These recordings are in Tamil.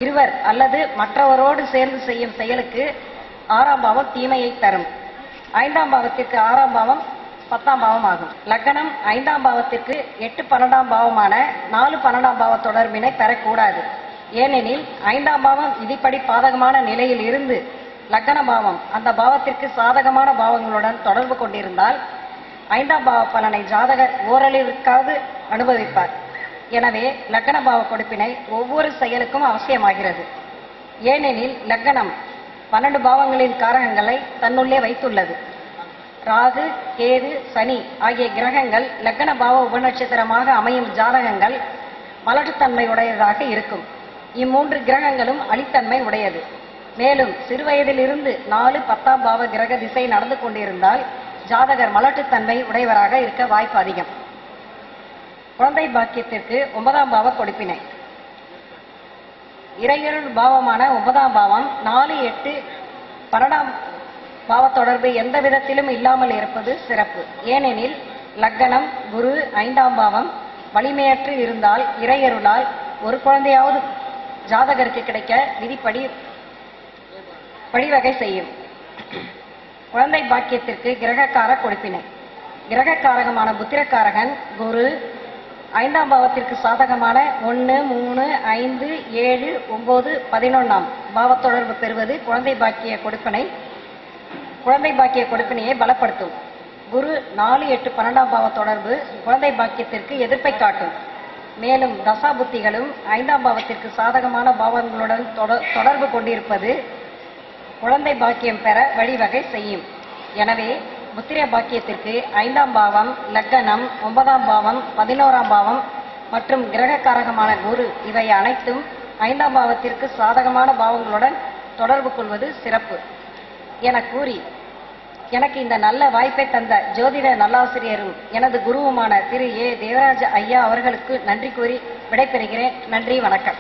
இருவர் அல்லது மற்றவரோடு சேர்ந்து செய்யும் செயலுக்கு ஆறாம் பாவம் தீமையை தரும் ஐந்தாம் பாவத்திற்கு ஆறாம் பாவம் பத்தாம் பாவம் ஆகும் லக்னம் ஐந்தாம் பாவத்திற்கு எட்டு பன்னெண்டாம் பாவமான நாலு பன்னெண்டாம் பாவ தொடர்பினை பெறக்கூடாது ஏனெனில் ஐந்தாம் பாவம் விதிப்படி பாதகமான நிலையில் இருந்து லக்ன பாவம் அந்த பாவத்திற்கு சாதகமான பாவங்களுடன் தொடர்பு கொண்டிருந்தால் ஐந்தாம் பாவ பலனை ஜாதகர் ஓரளவிற்காவது அனுபவிப்பார் எனவே லக்ன பாவ கொடுப்பினை ஒவ்வொரு செயலுக்கும் அவசியமாகிறது ஏனெனில் லக்னம் பன்னெண்டு பாவங்களின் காரகங்களை தன்னுள்ளே வைத்துள்ளது ராகு கேது சனி ஆகிய கிரகங்கள் லக்ன பாவ உபநட்சத்திரமாக அமையும் ஜாதகங்கள் மலட்டுத்தன்மை உடையதாக இருக்கும் இம்மூன்று கிரகங்களும் அலித்தன்மை உடையது மேலும் சிறுவயதிலிருந்து நாலு பத்தாம் பாவ கிரக திசை நடந்து கொண்டிருந்தால் ஜாதகர் மலட்டுத்தன்மை உடையவராக இருக்க வாய்ப்பு அதிகம் குழந்தை பாக்கியத்திற்கு ஒன்பதாம் பாவ கொடுப்பினை இறையருள் பாவமான ஒன்பதாம் பாவம் நாலு எட்டு பன்னெண்டாம் பாவ தொடர்பு எந்த விதத்திலும் இல்லாமல் இருப்பது சிறப்பு ஏனெனில் லக்னம் குரு ஐந்தாம் பாவம் வலிமையற்று இருந்தால் இறையருளால் ஒரு குழந்தையாவது ஜாதகருக்கு கிடைக்க விதிப்படி வழிவகை செய்யும் குழந்தை பாக்கியத்திற்கு கிரகக்கார கொடுப்பினை கிரகக்காரகமான புத்திரக்காரகன் குரு ஐந்தாம் பாவத்திற்கு சாதகமான ஒன்று மூணு ஐந்து ஏழு ஒன்பது பதினொன்னாம் பாவத்தொடர்பு பெறுவது குழந்தை பாக்கிய கொடுப்பினை குழந்தை பாக்கிய கொடுப்பினையை பலப்படுத்தும் குரு நாலு எட்டு பன்னெண்டாம் பாவ தொடர்பு குழந்தை பாக்கியத்திற்கு எதிர்ப்பை காட்டும் மேலும் தசா புத்திகளும் ஐந்தாம் பாவத்திற்கு சாதகமான பாவங்களுடன் தொட- தொடர்பு கொண்டிருப்பது குழந்தை பாக்கியம் பெற வழிவகை செய்யும் எனவே புத்திர பாக்கியத்திற்கு ஐந்தாம் பாவம் லக்கணம் ஒன்பதாம் பாவம் பதினோராம் பாவம் மற்றும் கிரகக்காரகமான குரு இவை அனைத்தும் ஐந்தாம் பாவத்திற்கு சாதகமான பாவங்களுடன் தொடர்பு கொள்வது சிறப்பு என கூறி எனக்கு இந்த நல்ல வாய்ப்பை தந்த ஜோதிட நல்லாசிரியரும் எனது குருவுமான திரு ஏ தேவராஜ ஐயா அவர்களுக்கு நன்றி கூறி விடைபெறுகிறேன் நன்றி வணக்கம்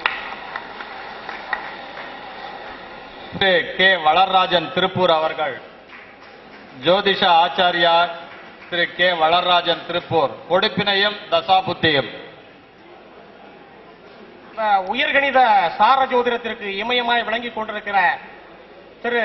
திரு கே வளர்ராஜன் திருப்பூர் அவர்கள் ஜோதிஷ ஆச்சாரியார் திரு கே வளர்ராஜன் திருப்பூர் கொடுப்பினையும் தசாபுத்தியும் இந்த உயர்கணித சார ஜோதிடத்திற்கு இமயமாய் விளங்கிக் கொண்டிருக்கிற திரு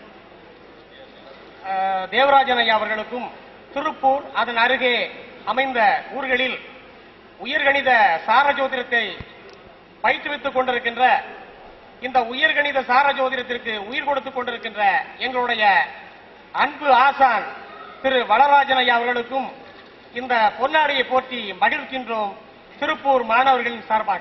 அஹ், தேவராஜன் ஐயா அவர்களுக்கும் திருப்பூர் அதன் அருகே அமைந்த ஊர்களில் உயர்கணித சார ஜோதிடத்தை பயிற்றுவித்துக் கொண்டிருக்கின்ற இந்த உயர்கணித சார ஜோதிடத்திற்கு உயிர் கொடுத்துக் கொண்டிருக்கின்ற எங்களுடைய அன்பு ஆசான் திரு வளராஜன் ஐயா அவர்களுக்கும் இந்த பொன்னாடியை போற்றி மகிழ்கின்றோம் திருப்பூர் மாணவர்களின் சார்பாக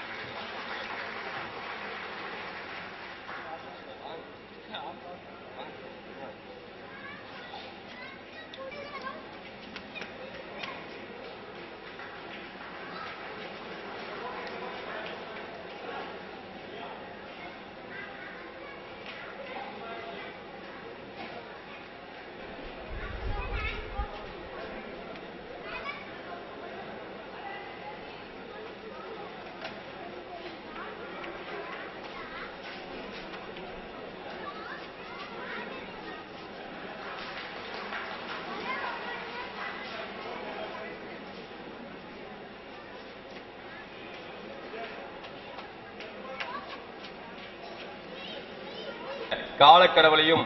காலக்கடவுளையும்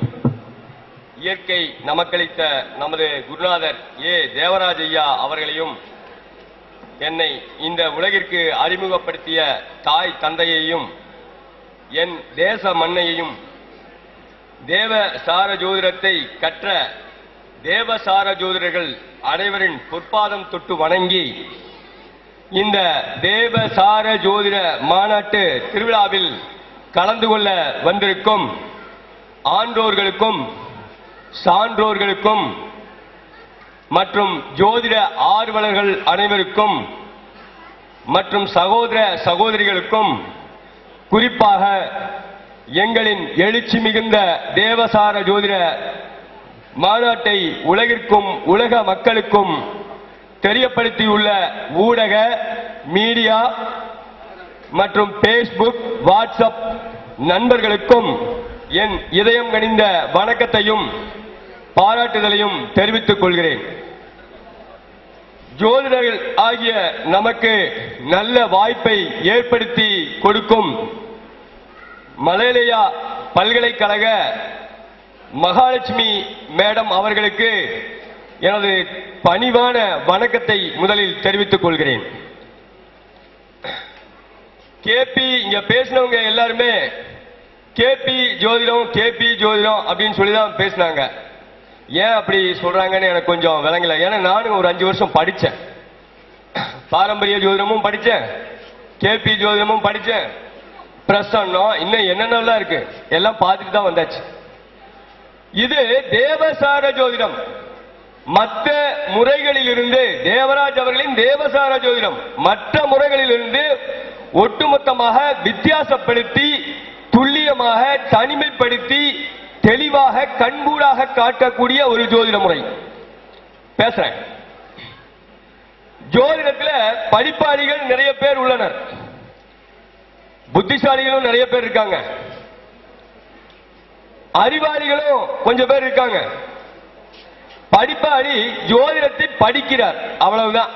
இயற்கை நமக்களித்த நமது குருநாதர் ஏ தேவராஜ் ஐயா அவர்களையும் என்னை இந்த உலகிற்கு அறிமுகப்படுத்திய தாய் தந்தையையும் என் தேச மண்ணையையும் தேவ சார ஜோதிடத்தை கற்ற தேவசார ஜோதிடர்கள் அனைவரின் பொற்பாதம் தொட்டு வணங்கி இந்த தேவசார ஜோதிட மாநாட்டு திருவிழாவில் கலந்து கொள்ள வந்திருக்கும் ஆன்றோர்களுக்கும் சான்றோர்களுக்கும் மற்றும் ஜோதிட ஆர்வலர்கள் அனைவருக்கும் மற்றும் சகோதர சகோதரிகளுக்கும் குறிப்பாக எங்களின் எழுச்சி மிகுந்த தேவசார ஜோதிட மாநாட்டை உலகிற்கும் உலக மக்களுக்கும் தெரியப்படுத்தியுள்ள ஊடக மீடியா மற்றும் பேஸ்புக் வாட்ஸ்அப் நண்பர்களுக்கும் என் இதயம் கனிந்த வணக்கத்தையும் பாராட்டுதலையும் தெரிவித்துக் கொள்கிறேன் ஜோதிடர்கள் ஆகிய நமக்கு நல்ல வாய்ப்பை ஏற்படுத்தி கொடுக்கும் மலேலியா பல்கலைக்கழக மகாலட்சுமி மேடம் அவர்களுக்கு எனது பணிவான வணக்கத்தை முதலில் தெரிவித்துக் கொள்கிறேன் கேபி இங்க பேசினவங்க எல்லாருமே கேபி ஜோதிடம் கேபி ஜோதிடம் அப்படின்னு சொல்லி தான் பேசினாங்க ஏன் அப்படி சொல்றாங்கன்னு எனக்கு கொஞ்சம் விளங்கல ஏன்னா நானும் ஒரு அஞ்சு வருஷம் படிச்சேன் பாரம்பரிய ஜோதிடமும் படிச்சேன் கேபி ஜோதிடமும் படிச்சேன் பிரசன்னம் இன்னும் என்னென்னலாம் இருக்கு எல்லாம் பார்த்துட்டு தான் வந்தாச்சு இது தேவசார ஜோதிடம் மற்ற முறைகளிலிருந்து தேவராஜ் அவர்களின் தேவசார ஜோதிடம் மற்ற முறைகளிலிருந்து ஒட்டுமொத்தமாக வித்தியாசப்படுத்தி துல்லியமாக தனிமைப்படுத்தி தெளிவாக கண்கூடாக காட்டக்கூடிய ஒரு ஜோதிட முறை பேசுறேன் ஜோதிடத்துல படிப்பாளிகள் நிறைய பேர் உள்ளனர் புத்திசாலிகளும் நிறைய பேர் இருக்காங்க அறிவாளிகளும் கொஞ்சம் பேர் இருக்காங்க படிப்பாளி ஜோதிடத்தை படிக்கிறார் அவ்வளவுதான்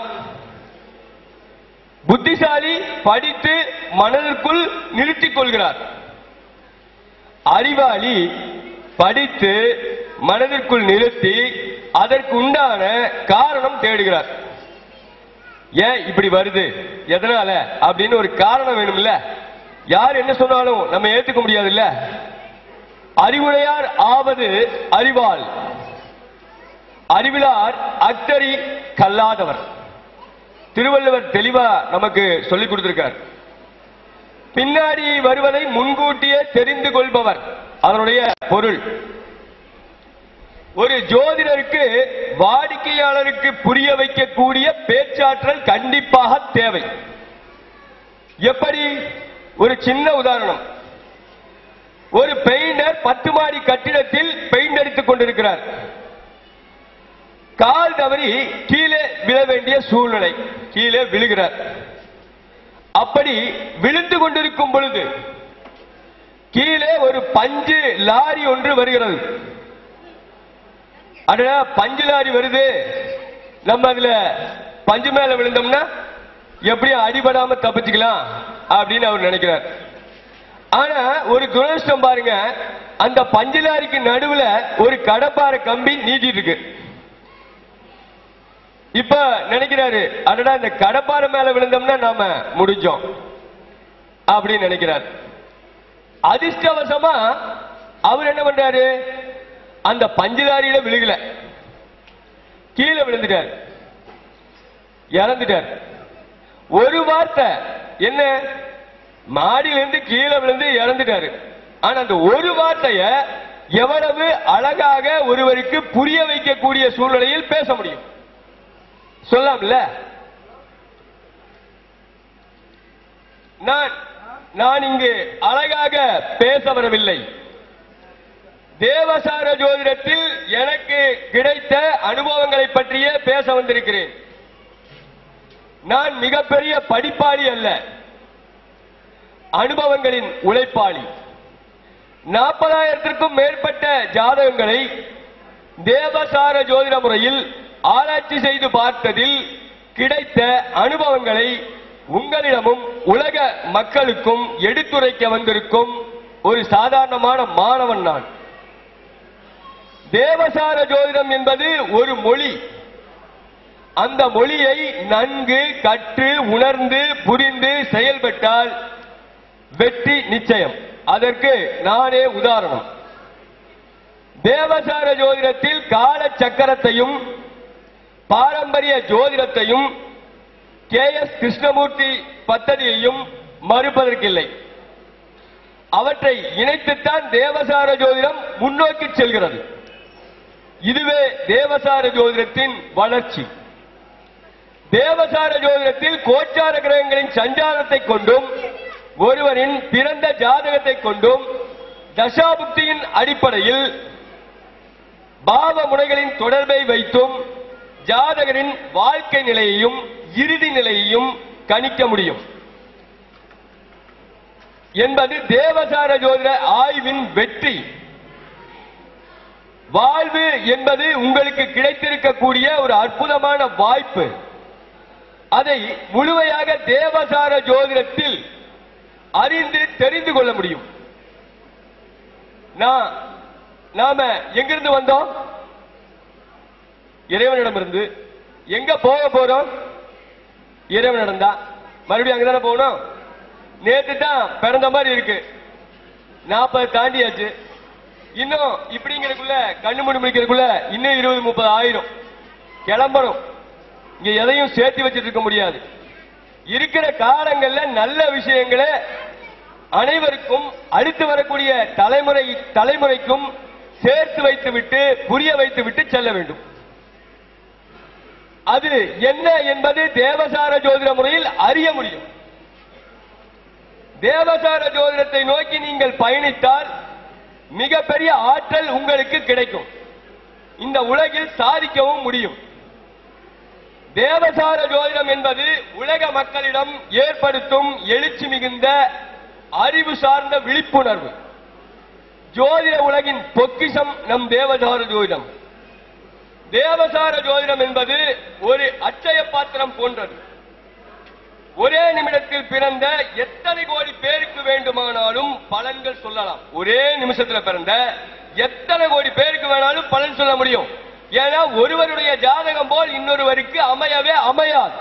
புத்திசாலி படித்து மனதிற்குள் நிறுத்திக் கொள்கிறார் அறிவாளி படித்து மனதிற்குள் நிறுத்தி அதற்கு உண்டான காரணம் தேடுகிறார் ஏன் இப்படி வருது எதனால அப்படின்னு ஒரு காரணம் வேணும்ல யார் என்ன சொன்னாலும் நம்ம ஏத்துக்க முடியாதுல்ல அறிவுடையார் ஆவது அறிவாள் அறிவிலார் அக்தரி கல்லாதவர் திருவள்ளுவர் தெளிவா நமக்கு சொல்லிக் கொடுத்திருக்கார் பின்னாடி வருவதை முன்கூட்டியே தெரிந்து கொள்பவர் அதனுடைய பொருள் ஒரு ஜோதிடருக்கு வாடிக்கையாளருக்கு புரிய வைக்கக்கூடிய பேச்சாற்றல் கண்டிப்பாக தேவை எப்படி ஒரு சின்ன உதாரணம் ஒரு பெயிண்டர் பத்து மாடி கட்டிடத்தில் பெயிண்ட் அடித்துக் கொண்டிருக்கிறார் கால் தவறி கீழே விழ வேண்டிய சூழ்நிலை கீழே விழுகிறார் அப்படி விழுந்து கொண்டிருக்கும் பொழுது கீழே ஒரு பஞ்சு லாரி ஒன்று வருகிறது அடடா பஞ்சு லாரி வருது நம்ம அதுல பஞ்சு மேல விழுந்தோம்னா எப்படியும் அடிபடாம தப்பிச்சுக்கலாம் அப்படின்னு அவர் நினைக்கிறார் ஆனா ஒரு துரதிருஷ்டம் பாருங்க அந்த பஞ்சு லாரிக்கு நடுவுல ஒரு கடப்பார கம்பி நீட்டிட்டு இருக்கு இப்ப நினைக்கிறாரு அடடா இந்த கடப்பார மேல விழுந்தோம்னா நாம முடிஞ்சோம் அப்படின்னு நினைக்கிறார் அதிர்ஷ்டவசமா அவர் என்ன பண்றாரு அந்த பஞ்சுதாரியில விழுகல கீழே விழுந்துட்டார் இறந்துட்டார் ஒரு வார்த்தை என்ன மாடியிலிருந்து கீழே விழுந்து இறந்துட்டாரு ஆனா அந்த ஒரு வார்த்தைய எவ்வளவு அழகாக ஒருவருக்கு புரிய வைக்கக்கூடிய சூழ்நிலையில் பேச முடியும் சொல்லலாம்ல நான் நான் இங்கு அழகாக பேச வரவில்லை தேவசார ஜோதிடத்தில் எனக்கு கிடைத்த அனுபவங்களை பற்றியே பேச வந்திருக்கிறேன் நான் மிகப்பெரிய படிப்பாளி அல்ல அனுபவங்களின் உழைப்பாளி நாற்பதாயிரத்திற்கும் மேற்பட்ட ஜாதகங்களை தேவசார ஜோதிட முறையில் ஆராய்ச்சி செய்து பார்த்ததில் கிடைத்த அனுபவங்களை உங்களிடமும் உலக மக்களுக்கும் எடுத்துரைக்க வந்திருக்கும் ஒரு சாதாரணமான மாணவன் நான் தேவசார ஜோதிடம் என்பது ஒரு மொழி அந்த மொழியை நன்கு கற்று உணர்ந்து புரிந்து செயல்பட்டால் வெற்றி நிச்சயம் அதற்கு நானே உதாரணம் தேவசார ஜோதிடத்தில் கால சக்கரத்தையும் பாரம்பரிய ஜோதிடத்தையும் கே எஸ் கிருஷ்ணமூர்த்தி பத்ததியையும் மறுப்பதற்கில்லை அவற்றை இணைத்துத்தான் தேவசார ஜோதிடம் முன்னோக்கி செல்கிறது இதுவே தேவசார ஜோதிடத்தின் வளர்ச்சி தேவசார ஜோதிடத்தில் கோச்சார கிரகங்களின் சஞ்சாரத்தை கொண்டும் ஒருவரின் பிறந்த ஜாதகத்தை கொண்டும் தசாபுக்தியின் அடிப்படையில் பாவ முனைகளின் தொடர்பை வைத்தும் ஜாதகரின் வாழ்க்கை நிலையையும் இறுதி நிலையையும் கணிக்க முடியும் என்பது தேவசார ஜோதிட ஆய்வின் வெற்றி வாழ்வு என்பது உங்களுக்கு கிடைத்திருக்கக்கூடிய ஒரு அற்புதமான வாய்ப்பு அதை முழுமையாக தேவசார ஜோதிடத்தில் அறிந்து தெரிந்து கொள்ள முடியும் நான் நாம எங்கிருந்து வந்தோம் இறைவனிடமிருந்து எங்க போக போறோம் இறைவனிடம் தான் மறுபடியும் அங்கதானே போகணும் நேத்து தான் பிறந்த மாதிரி இருக்கு நாற்பது தாண்டியாச்சு இன்னும் இப்படிங்கிறதுக்குள்ள கண்ணு மூடி முடிக்கிறதுக்குள்ள இன்னும் இருபது முப்பது ஆயிரம் கிளம்பணும் இங்க எதையும் சேர்த்து வச்சிட்டு இருக்க முடியாது இருக்கிற காலங்கள்ல நல்ல விஷயங்களை அனைவருக்கும் அடுத்து வரக்கூடிய தலைமுறை தலைமுறைக்கும் சேர்த்து வைத்து விட்டு புரிய வைத்து விட்டு செல்ல வேண்டும் அது என்ன என்பது தேவசார ஜோதிட முறையில் அறிய முடியும் தேவசார ஜோதிடத்தை நோக்கி நீங்கள் பயணித்தால் மிகப்பெரிய ஆற்றல் உங்களுக்கு கிடைக்கும் இந்த உலகில் சாதிக்கவும் முடியும் தேவசார ஜோதிடம் என்பது உலக மக்களிடம் ஏற்படுத்தும் எழுச்சி மிகுந்த அறிவு சார்ந்த விழிப்புணர்வு ஜோதிட உலகின் பொக்கிஷம் நம் தேவசார ஜோதிடம் தேவசார ஜோதிடம் என்பது ஒரு அச்சய பாத்திரம் போன்றது ஒரே நிமிடத்தில் பிறந்த எத்தனை கோடி பேருக்கு வேண்டுமானாலும் பலன்கள் சொல்லலாம் ஒரே நிமிஷத்துல பிறந்த எத்தனை கோடி பேருக்கு வேணாலும் பலன் சொல்ல முடியும் ஏன்னா ஒருவருடைய ஜாதகம் போல் இன்னொருவருக்கு அமையவே அமையாது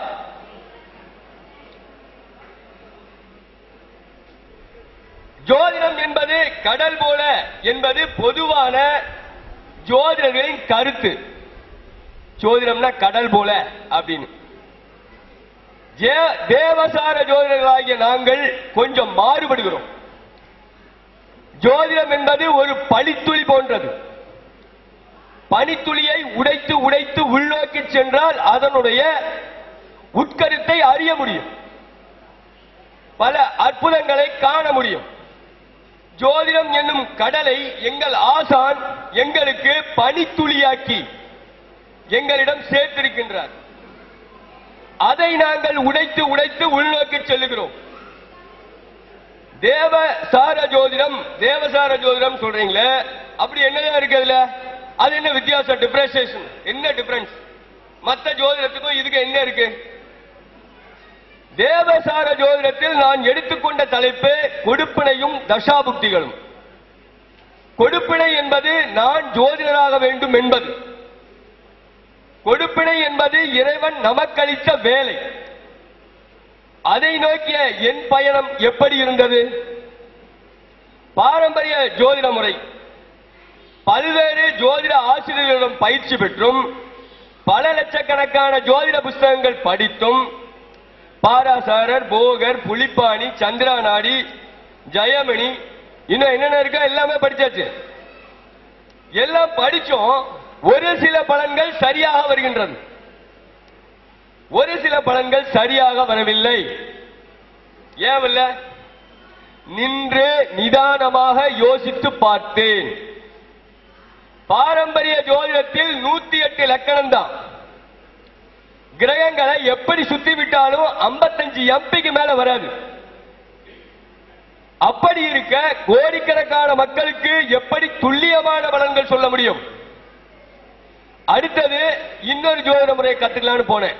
ஜோதிடம் என்பது கடல் போல என்பது பொதுவான ஜோதிடர்களின் கருத்து ஜோதிடம்னா கடல் போல அப்படின்னு ஜே- தேவசார ஜோதிடர்களாகிய நாங்கள் கொஞ்சம் மாறுபடுகிறோம் ஜோதிடம் என்பது ஒரு பனித்துளி போன்றது பனித்துளியை உடைத்து உடைத்து உள்நோக்கி சென்றால் அதனுடைய உட்கருத்தை அறிய முடியும் பல அற்புதங்களை காண முடியும் ஜோதிடம் என்னும் கடலை எங்கள் ஆசான் எங்களுக்கு பனித்துளியாக்கி எங்களிடம் சேர்த்திருக்கின்றார் அதை நாங்கள் உடைத்து உடைத்து உள்நோக்கி செல்லுகிறோம் தேவசார ஜோதிடம் தேவசார ஜோதிடம் சொல்றீங்களே அப்படி என்னதான் இருக்கு அதுல அது என்ன வித்தியாசம் டிஃபரன்சியேஷன் என்ன டிஃபரன்ஸ் மத்த ஜோதிடத்துக்கும் இதுக்கு என்ன இருக்கு தேவசார ஜோதிடத்தில் நான் எடுத்துக்கொண்ட தலைப்பு கொடுப்பினையும் தசாபுக்திகளும் கொடுப்பினை என்பது நான் ஜோதிடராக வேண்டும் என்பது கொடுப்பினை என்பது இறைவன் நமக்களித்த வேலை அதை நோக்கிய என் பயணம் எப்படி இருந்தது பாரம்பரிய ஜோதிட முறை பல்வேறு ஜோதிட ஆசிரியர்களிடம் பயிற்சி பெற்றும் பல லட்சக்கணக்கான ஜோதிட புஸ்தகங்கள் படித்தும் பாராசாரர் போகர் புலிப்பாணி சந்திரா நாடி ஜெயமணி இன்னும் என்னென்ன இருக்கோ எல்லாமே படிச்சாச்சு எல்லாம் படிச்சோம் ஒரு சில பலன்கள் சரியாக வருகின்றது ஒரு சில பலன்கள் சரியாக வரவில்லை ஏவல்ல நின்று நிதானமாக யோசித்து பார்த்தேன் பாரம்பரிய ஜோதிடத்தில் நூத்தி எட்டு லக்கணம் தான் கிரகங்களை எப்படி சுத்தி விட்டாலும் 55 எம்பிக்கு மேல வராது அப்படி இருக்க கோடிக்கணக்கான மக்களுக்கு எப்படி துல்லியமான பலன்கள் சொல்ல முடியும் அடுத்தது இன்னொரு ஜோதிட முறையை கத்துக்கலாம்னு போனேன்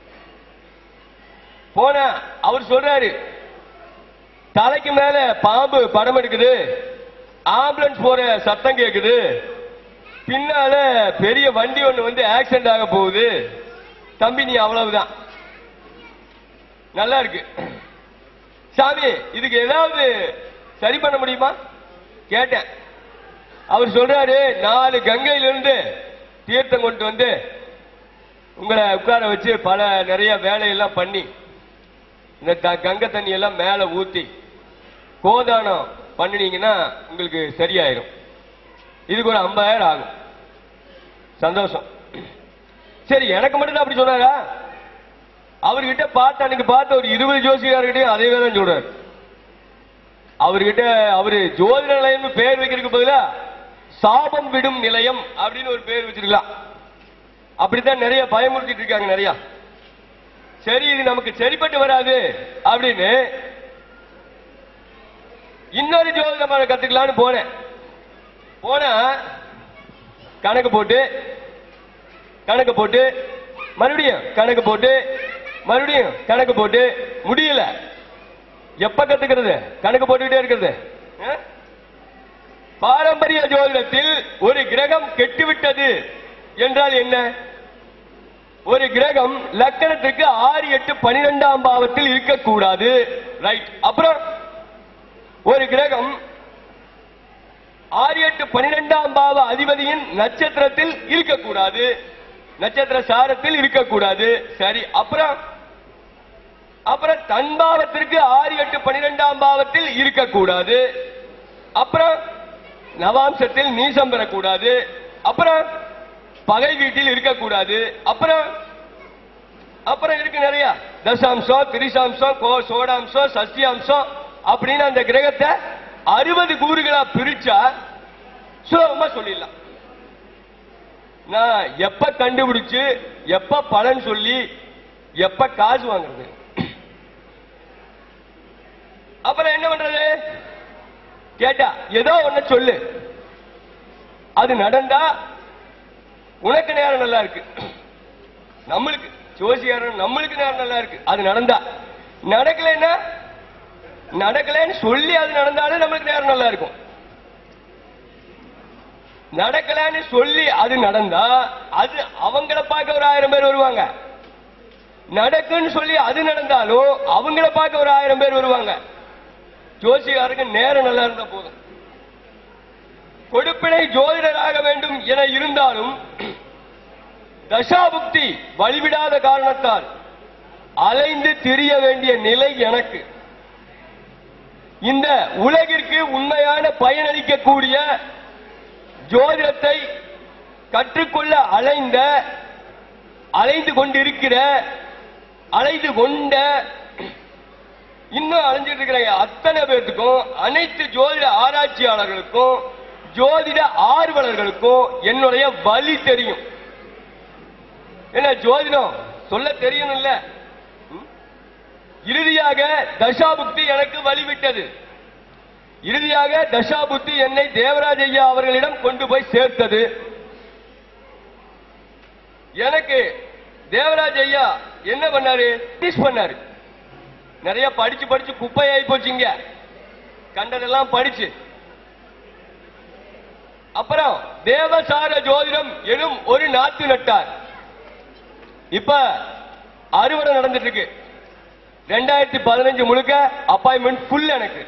போன அவர் சொல்றாரு தலைக்கு மேல பாம்பு படம் எடுக்குது ஆம்புலன்ஸ் போற சத்தம் கேக்குது பின்னால பெரிய வண்டி ஒண்ணு வந்து ஆக்சிடென்ட் ஆக போகுது தம்பி நீ அவ்வளவுதான் நல்லா இருக்கு சாமி இதுக்கு ஏதாவது சரி பண்ண முடியுமா கேட்டேன் அவர் சொல்றாரு நாலு கங்கையில இருந்து தீர்த்தம் கொண்டு வந்து உங்களை உட்கார வச்சு பல நிறைய வேலையெல்லாம் பண்ணி இந்த த- கங்கை தண்ணி எல்லாம் மேல ஊத்தி கோதானம் பண்ணினீங்கன்னா உங்களுக்கு சரியாயிரும் இதுக்கு ஒரு 50000 ஆகும் சந்தோஷம் சரி எனக்கு மட்டும் தான் அப்படி சொன்னாரா அவர்கிட்ட பார்த்த அன்னைக்கு பார்த்த ஒரு இருபது ஜோசிகார்கிட்டயும் அதே தான் சொல்றாரு அவர்கிட்ட அவரு ஜோதிட நிலையம் பேர் வைக்கிறதுக்கு பதிலா சாபம் விடும் நிலையம் அப்படின்னு ஒரு பேர் வச்சிருக்கலாம் அப்படித்தான் நிறைய பயமுறுத்திட்டு இருக்காங்க நிறைய சரி இது நமக்கு சரிப்பட்டு வராது அப்படின்னு இன்னொரு ஜோதிட முறை கத்துக்கலாம்னு போனேன் போனா கணக்கு போட்டு கணக்கு போட்டு மறுபடியும் கணக்கு போட்டு மறுபடியும் கணக்கு போட்டு முடியல எப்ப கத்துக்கிறது கணக்கு போட்டுக்கிட்டே இருக்கிறது ஆ? பாரம்பரிய ஜோதிடத்தில் ஒரு கிரகம் கெட்டுவிட்டது என்றால் என்ன ஒரு கிரகம் லக்கணத்துக்கு ஆறு எட்டு பனிரெண்டாம் பாவத்தில் இருக்கக்கூடாது ரைட் அப்புறம் ஒரு கிரகம் ஆறு எட்டு பனிரெண்டாம் பாவ அதிபதியின் நட்சத்திரத்தில் இருக்கக்கூடாது நட்சத்திர சாரத்தில் இருக்கக்கூடாது சரி அப்புறம் அப்புறம் தன் பாவத்திற்கு ஆறு எட்டு பனிரெண்டாம் பாவத்தில் இருக்கக்கூடாது அப்புறம் நவாம்சத்தில் நீசம் பெறக்கூடாது அப்புறம் பகை வீட்டில் இருக்கக்கூடாது அப்புறம் அப்புறம் இருக்கு நிறைய தசாம்சம் திரிசாம்சம் கோ சோடாம்சம் சசியாம்சம் அப்படின்னு அந்த கிரகத்தை அறுபது கூறுகளா பிரிச்சா சுலபமா சொல்லிடலாம் நான் எப்ப கண்டுபிடிச்சு எப்ப பலன் சொல்லி எப்ப காசு வாங்குறது அப்புறம் என்ன பண்றது கேட்டா ஏதோ ஒண்ணு சொல்லு அது நடந்தா உனக்கு நேரம் நல்லா இருக்கு நம்மளுக்கு ஜோசியாரன் நம்மளுக்கு நேரம் நல்லா இருக்கு அது நடந்தா நடக்கலைன்னா நடக்கலைன்னு சொல்லி அது நடந்தாலும் நம்மளுக்கு நேரம் நல்லா இருக்கும் நடக்கலன்னு சொல்லி அது நடந்தா அது அவங்கள பார்க்க ஒரு ஆயிரம் பேர் வருவாங்க நடக்குன்னு சொல்லி அது நடந்தாலும் அவங்கள பார்க்க ஒரு ஆயிரம் பேர் வருவாங்க ஜோசியாருக்கு நேரம் நல்லா இருந்தா போதும் கொடுப்பினை ஜோதிடராக வேண்டும் என இருந்தாலும் தசாபுக்தி வழிவிடாத காரணத்தால் அலைந்து திரிய வேண்டிய நிலை எனக்கு இந்த உலகிற்கு உண்மையான பயனளிக்கக்கூடிய ஜோதிடத்தை கற்றுக்கொள்ள அலைந்த அலைந்து கொண்டிருக்கிற அலைந்து கொண்ட இன்னும் அலைஞ்சிட்டு இருக்கிற அத்தனை பேர்த்துக்கும் அனைத்து ஜோதிட ஆராய்ச்சியாளர்களுக்கும் ஜோதிட ஆர்வலர்களுக்கும் என்னுடைய வழி தெரியும் என்ன ஜோதிடம் சொல்ல தெரியணும் இல்ல ம்? இறுதியாக தசாபுக்தி எனக்கு வழிவிட்டது இறுதியாக தசாபுத்தி என்னை தேவராஜ் ஐயா அவர்களிடம் கொண்டு போய் சேர்த்தது எனக்கு தேவராஜ் ஐயா என்ன பண்ணாரு டீச் பண்ணாரு நிறைய படிச்சு படிச்சு குப்பையாகி போச்சுங்க கண்டதெல்லாம் படிச்சு அப்புறம் தேவசார ஜோதிடம் எனும் ஒரு நாத்து நட்டார் இப்ப அறுவடை நடந்துட்டு இருக்கு ரெண்டாயிரத்தி பதினஞ்சு முழுக்க அப்பாயின்மெண்ட் ஃபுல் எனக்கு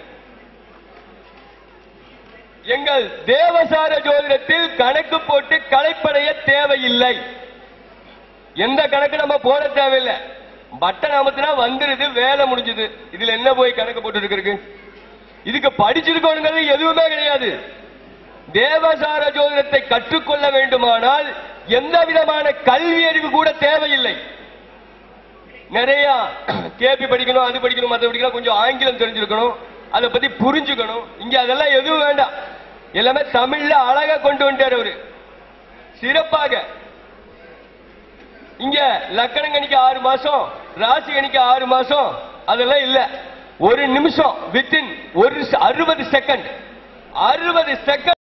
எங்கள் தேவசார ஜோதிடத்தில் கணக்கு போட்டு கலைப்படைய தேவையில்லை எந்த கணக்கு நம்ம போட தேவையில்லை பட்டன் அமர்த்தினா வந்துருது வேலை முடிஞ்சது இதுல என்ன போய் கணக்கு போட்டு இருக்கு இதுக்கு படிச்சிருக்கோங்கிறது எதுவுமே கிடையாது தேவசார ஜோதிடத்தை கற்றுக்கொள்ள வேண்டுமானால் எந்த விதமான கல்வி அறிவு கூட தேவையில்லை நிறைய கேபி படிக்கணும் அது படிக்கணும் மற்ற படிக்கணும் கொஞ்சம் ஆங்கிலம் தெரிஞ்சிருக்கணும் அதை பத்தி புரிஞ்சுக்கணும் இங்க அதெல்லாம் எதுவும் வேண்டாம் எல்லாமே தமிழ்ல அழகா கொண்டு வந்துட்டார் அவரு சிறப்பாக இங்க லக்கணம் கணிக்க ஆறு மாசம் ராசி கணிக்க ஆறு மாசம் அதெல்லாம் இல்ல ஒரு நிமிஷம் வித்தின் ஒரு அறுபது செகண்ட் அறுபது செகண்ட்